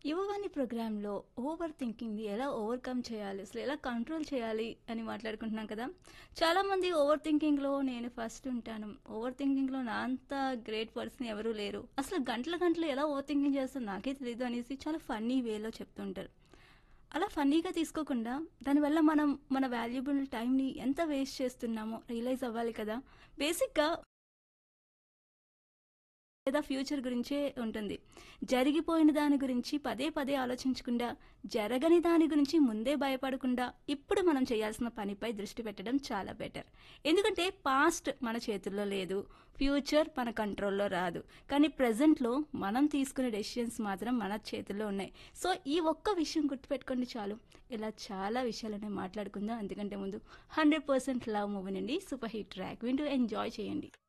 యువవాణి ప్రోగ్రాంలో ఓవర్ థింకింగ్ని ఎలా ఓవర్కమ్ చేయాలి అసలు ఎలా కంట్రోల్ చేయాలి అని మాట్లాడుకుంటున్నాం కదా చాలామంది ఓవర్ థింకింగ్లో నేను ఫస్ట్ ఉంటాను ఓవర్ థింకింగ్లో నా అంత గ్రేట్ పర్సన్ ఎవరూ లేరు అసలు గంటల గంటలు ఎలా ఓవర్ థింకింగ్ చేస్తుందో నాకే తెలియదు అనేసి చాలా ఫన్నీ వేలో చెప్తుంటారు అలా ఫన్నీగా తీసుకోకుండా దానివల్ల మనం మన వాల్యుబుల్ టైంని ఎంత వేస్ట్ చేస్తున్నామో రియలైజ్ అవ్వాలి కదా బేసిక్గా లేదా ఫ్యూచర్ గురించే ఉంటుంది జరిగిపోయిన దాని గురించి పదే పదే ఆలోచించకుండా జరగని దాని గురించి ముందే భయపడకుండా ఇప్పుడు మనం చేయాల్సిన పనిపై దృష్టి పెట్టడం చాలా బెటర్ ఎందుకంటే పాస్ట్ మన చేతుల్లో లేదు ఫ్యూచర్ మన కంట్రోల్లో రాదు కానీ ప్రజెంట్లో మనం తీసుకునే డెసిషన్స్ మాత్రం మన చేతుల్లో ఉన్నాయి సో ఈ ఒక్క విషయం గుర్తుపెట్టుకోండి చాలు ఇలా చాలా విషయాలనే మాట్లాడుకుందాం ఎందుకంటే ముందు హండ్రెడ్ పర్సెంట్ లవ్ మూవీ నుండి సూపర్ హిట్ ట్రాక్ వింటూ ఎంజాయ్ చేయండి